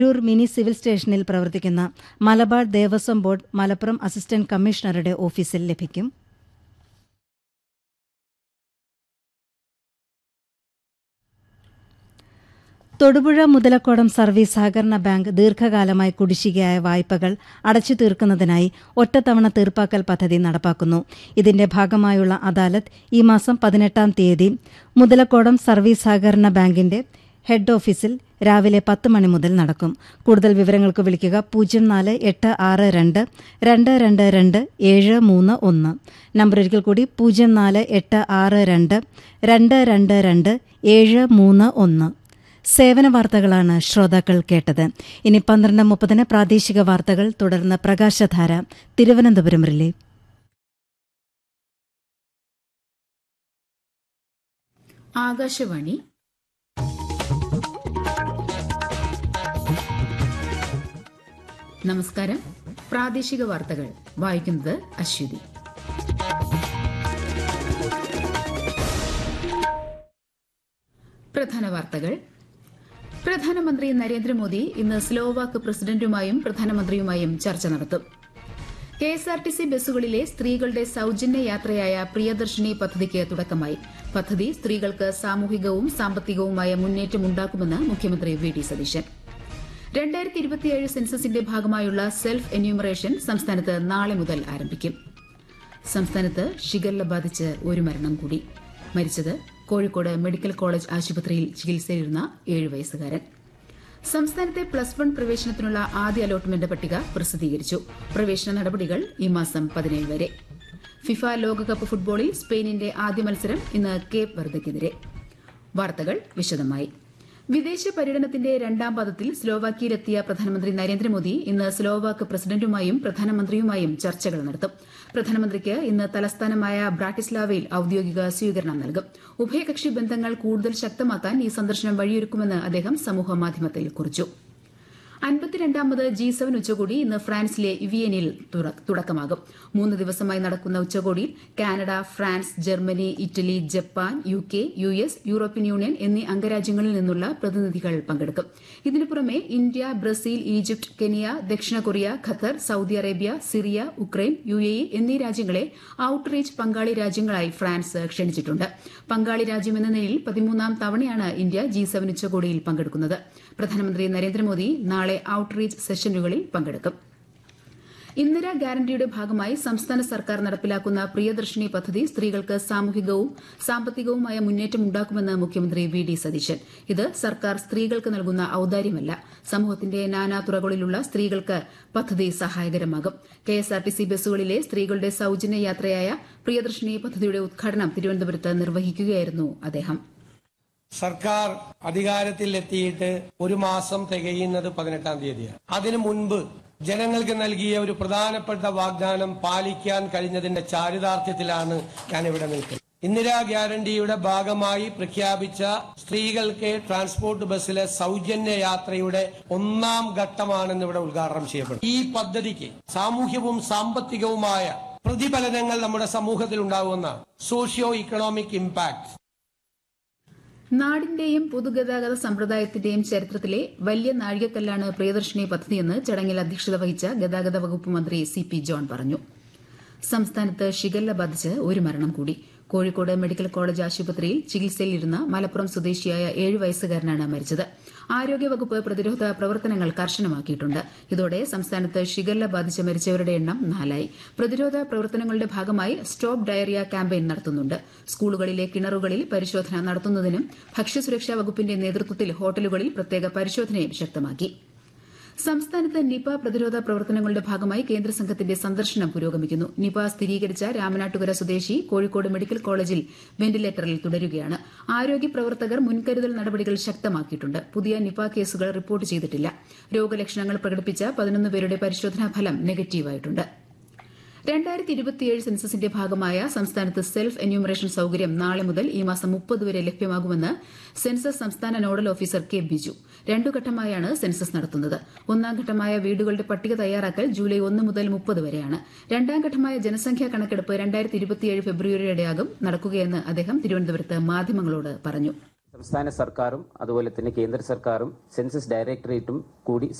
Tirur mini civil സ്റ്റേഷനിൽ പ്രവർത്തിക്കുന്ന Malabar Devaswom board Malappuram assistant കമ്മീഷണറുടെ ഓഫീസിൽ ലഭിക്കും തൊടുപുഴ മുതലക്കോടം സർവീസ് സഹകരണ ബാങ്ക് ദീർഘകാലമായി കുടിശ്ശികയായ വായ്പകൾ അടച്ചു തീർക്കുന്നതിനായി ഒറ്റത്തവണ തീർപ്പാക്കൽ പദ്ധതി നടപ്പാക്കുന്നു ഇതിന്റെ ഭാഗമായുള്ള അദാലത്ത് ഈ മാസം പതിനെട്ടാം തീയതി മുതലക്കോടം സർവീസ് സഹകരണ ബാങ്കിന്റെ ഹെഡ് ഓഫീസിൽ രാവിലെ പത്ത് മണി മുതൽ നടക്കും കൂടുതൽ വിവരങ്ങൾക്ക് വിളിക്കുക പൂജ്യം നാല് എട്ട് ആറ് രണ്ട് രണ്ട് രണ്ട് രണ്ട് ഏഴ് മൂന്ന് ഒന്ന് നമ്പർ ഒരിക്കൽ കൂടി പൂജ്യം നാല് എട്ട് ആറ് രണ്ട് രണ്ട് രണ്ട് രണ്ട് ഏഴ് മൂന്ന് ഒന്ന് സേവന വാർത്തകളാണ് ശ്രോതാക്കൾ കേട്ടത് ഇനി പന്ത്രണ്ട് മുപ്പതിന് പ്രാദേശിക വാർത്തകൾ തുടർന്ന് പ്രകാശധാര തിരുവനന്തപുരം റിലേ ആകാശവാണി നമസ്കാരം പ്രാദേശിക വാർത്തകൾ വായിക്കുന്നത് അശ്വതി പ്രധാന വാർത്തകൾ പ്രധാനമന്ത്രി നരേന്ദ്രമോദി ഇന്ന് സ്ലോവാക്ക് പ്രസിഡന്റുമായും പ്രധാനമന്ത്രിയുമായും ചർച്ച നടത്തും K S R T C ബസ്സുകളിലെ സ്ത്രീകളുടെ സൌജന്യ യാത്രയായ പ്രിയദർശിനി പദ്ധതിക്ക് തുടക്കമായി പദ്ധതി സ്ത്രീകൾക്ക് സാമൂഹികവും സാമ്പത്തികവുമായ മുന്നേറ്റമുണ്ടാക്കുമെന്ന് മുഖ്യമന്ത്രി വി ഡി സതീശൻ രണ്ടായിരത്തി ഇരുപത്തിയേഴ് സെൻസസിന്റെ ഭാഗമായുള്ള സെൽഫ് എന്യൂമറേഷൻ സംസ്ഥാനത്ത് നാളെ മുതൽ ആരംഭിക്കും സംസ്ഥാനത്ത് ഷിഗല്ല ബാധിച്ച് ഒരു മരണം കൂടി മരിച്ചത് കോഴിക്കോട് മെഡിക്കൽ കോളേജ് ആശുപത്രിയിൽ ചികിത്സയിലിരുന്ന ഏഴ് വയസ്സുകാരൻ സംസ്ഥാനത്തെ പ്ലസ് വൺ പ്രവേശനത്തിനുള്ള ആദ്യ അലോട്ട്മെന്റ് പട്ടിക പ്രസിദ്ധീകരിച്ചു പ്രവേശന നടപടികൾ ഈ മാസം പതിനേഴ് വരെ ഫിഫ ലോകകപ്പ് ഫുട്ബോളിൽ സ്പെയിനിന്റെ ആദ്യ മത്സരം ഇന്ന് കേപ്പ് വെർദയ്ക്കെതിരെ വാർത്തകൾ വിശദമായി വിദേശ പര്യടനത്തിന്റെ രണ്ടാം പാദത്തിൽ സ്ലോവാക്കിയയിലെത്തിയ പ്രധാനമന്ത്രി നരേന്ദ്രമോദി ഇന്ന് സ്ലോവാക്ക് പ്രസിഡന്റുമായും പ്രധാനമന്ത്രിയുമായും ചർച്ചകൾ നടത്തും പ്രധാനമന്ത്രിക്ക് ഇന്ന് തലസ്ഥാനമായ ബ്രാട്ടിസ്ലാവയിൽ ഔദ്യോഗിക സ്വീകരണം നൽകും ഉഭയകക്ഷി ബന്ധങ്ങൾ കൂടുതൽ ശക്തമാക്കാൻ ഈ സന്ദർശനം വഴിയൊരുക്കുമെന്ന് അദ്ദേഹം സമൂഹമാധ്യമത്തിൽ കുറിച്ചു അൻപത്തിരണ്ടാമത് ജി സെവൻ ഉച്ചകോടി ഇന്ന് ഫ്രാൻസിലെ ഇവിയനിൽ തുടക്കമാകും മൂന്ന് ദിവസമായി നടക്കുന്ന ഉച്ചകോടിയിൽ Canada France Germany Italy Japan U K U S European union എന്നീ അംഗരാജ്യങ്ങളിൽ നിന്നുള്ള പ്രതിനിധികൾ പങ്കെടുക്കും ഇതിനു പുറമെ ഇന്ത്യ ബ്രസീൽ ഈജിപ്ത് കെനിയ ദക്ഷിണ Korea Qatar Saudi Arabia Syria Ukraine U A E എന്നീ രാജ്യങ്ങളെ ഔട്ട്റീച്ച് പങ്കാളി രാജ്യങ്ങളായി ഫ്രാൻസ് ക്ഷണിച്ചിട്ടുണ്ട് പങ്കാളി രാജ്യമെന്ന നിലയിൽ പതിമൂന്നാം തവണയാണ് ഇന്ത്യ ജി സെവൻ ഉച്ചകോടിയിൽ പങ്കെടുക്കുന്നത് പ്രധാനമന്ത്രി നരേന്ദ്രമോദി നാളെ ഔട്ട്റീച്ച് സെഷനുകളിൽ പങ്കെടുക്കും ഇന്ദിര ഗ്യാരണ്ടിയുടെ ഭാഗമായി സംസ്ഥാന സർക്കാർ നടപ്പിലാക്കുന്ന പ്രിയദർശിനി പദ്ധതി സ്ത്രീകൾക്ക് സാമൂഹികവും സാമ്പത്തികവുമായ മുന്നേറ്റമുണ്ടാക്കുമെന്ന് മുഖ്യമന്ത്രി വി ഡി സതീശൻ ഇത് സർക്കാർ സ്ത്രീകൾക്ക് നൽകുന്ന ഔദാര്യമല്ല സമൂഹത്തിന്റെ നാനാതുറകളിലുള്ള സ്ത്രീകൾക്ക് പദ്ധതി സഹായകരമാകും കെഎസ്ആർടിസി ബസ്സുകളിലെ സ്ത്രീകളുടെ സൌജന്യ യാത്രയായ പ്രിയദർശിനി പദ്ധതിയുടെ ഉദ്ഘാടനം തിരുവനന്തപുരത്ത് നിർവഹിക്കുകയായിരുന്നു അദ്ദേഹം സർക്കാർ അധികാരത്തിൽ എത്തിയിട്ട് ഒരു മാസം തികയുന്നത് പതിനെട്ടാം തീയതിയാണ് അതിനു മുൻപ് ജനങ്ങൾക്ക് നൽകിയ ഒരു പ്രധാനപ്പെട്ട വാഗ്ദാനം പാലിക്കാൻ കഴിഞ്ഞതിന്റെ ചാരിതാർത്ഥ്യത്തിലാണ് ഞാൻ ഇവിടെ നിൽക്കുന്നത് ഇന്ദിരാ ഗ്യാരണ്ടിയുടെ ഭാഗമായി പ്രഖ്യാപിച്ച സ്ത്രീകൾക്ക് ട്രാൻസ്പോർട്ട് ബസ്സിലെ സൗജന്യ യാത്രയുടെ ഒന്നാം ഘട്ടമാണെന്ന് ഇവിടെ ഉദ്ഘാടനം ചെയ്യപ്പെടും ഈ പദ്ധതിക്ക് സാമൂഹ്യവും സാമ്പത്തികവുമായ പ്രതിഫലനങ്ങൾ നമ്മുടെ സമൂഹത്തിൽ ഉണ്ടാകുന്ന സോഷ്യോ ഇക്കണോമിക് ഇമ്പാക്ട് നാടിന്റെയും പൊതുഗതാഗത സമ്പ്രദായത്തിന്റെയും ചരിത്രത്തിലെ വലിയ നാഴികക്കല്ലാണ് പ്രിയദർശിനി പദ്ധതിയെന്ന് ചടങ്ങിൽ അധ്യക്ഷത വഹിച്ച ഗതാഗത വകുപ്പ് മന്ത്രി സി പി ജോൺ പറഞ്ഞു സംസ്ഥാനത്ത് ഷിഗല്ല ബാധിച്ച് ഒരു മരണം കൂടി കോഴിക്കോട് മെഡിക്കൽ കോളേജ് ആശുപത്രിയിൽ ചികിത്സയിലിരുന്ന മലപ്പുറം സ്വദേശിയായ ഏഴ് വയസ്സുകാരനാണ് മരിച്ചത് ആരോഗ്യവകുപ്പ് പ്രതിരോധ പ്രവർത്തനങ്ങൾ കർശനമാക്കിയിട്ടുണ്ട് ഇതോടെ സംസ്ഥാനത്ത് ഷിഗല്ല ബാധിച്ച് മരിച്ചവരുടെ എണ്ണം നാലായി പ്രതിരോധ പ്രവർത്തനങ്ങളുടെ ഭാഗമായി സ്റ്റോപ്പ് ഡയറിയ ക്യാമ്പയിൻ നടത്തുന്നുണ്ട് സ്കൂളുകളിലെ കിണറുകളിൽ പരിശോധന നടത്തുന്നതിനും ഭക്ഷ്യസുരക്ഷാ വകുപ്പിന്റെ നേതൃത്വത്തിൽ ഹോട്ടലുകളിൽ പ്രത്യേക പരിശോധനയും ശക്തമാക്കി സംസ്ഥാനത്ത് നിപ പ്രതിരോധ പ്രവർത്തനങ്ങളുടെ ഭാഗമായി കേന്ദ്ര സംഘത്തിന്റെ സന്ദർശനം പുരോഗമിക്കുന്നു നിപ സ്ഥിരീകരിച്ച രാമനാട്ടുകര സ്വദേശി കോഴിക്കോട് മെഡിക്കൽ കോളേജിൽ വെന്റിലേറ്ററിൽ തുടരുകയാണ് ആരോഗ്യ പ്രവർത്തകർ മുൻകരുതൽ നടപടികൾ ശക്തമാക്കിയിട്ടുണ്ട് പുതിയ നിപ കേസുകൾ റിപ്പോർട്ട് ചെയ്തിട്ടില്ല രോഗലക്ഷണങ്ങൾ പ്രകടിപ്പിച്ച പതിനൊന്ന് പേരുടെ പരിശോധനാ ഫലം നെഗറ്റീവായിട്ടുണ്ട് രണ്ടായിരത്തി ഇരുപത്തിയേഴ് സെൻസസിന്റെ ഭാഗമായ സംസ്ഥാനത്ത് സെൽഫ് എന്യൂമറേഷൻ സൌകര്യം നാളെ മുതൽ ഈ മാസം മുപ്പത് വരെ ലഭ്യമാകുമെന്ന് സെൻസസ് സംസ്ഥാന നോഡൽ ഓഫീസർ കെ ബിജു രണ്ടു ഘട്ടമായാണ് സെൻസസ് നടത്തുന്നത് ഒന്നാം ഘട്ടമായ വീടുകളുടെ പട്ടിക തയ്യാറാക്കൽ ജൂലൈ ഒന്ന് മുതൽ മുപ്പത് വരെയാണ് രണ്ടാം ഘട്ടമായ ജനസംഖ്യാ കണക്കെടുപ്പ് രണ്ടായിരത്തി ഇരുപത്തിയേഴ് ഫെബ്രുവരിയോടെയാകും നടക്കുകയെന്ന് അദ്ദേഹം തിരുവനന്തപുരത്ത് മാധ്യമങ്ങളോട് പറഞ്ഞു സംസ്ഥാന സർക്കാരും അതുപോലെ തന്നെ കേന്ദ്ര സർക്കാരും സെൻസസ് ഡയറക്ടറേറ്റും കൂടി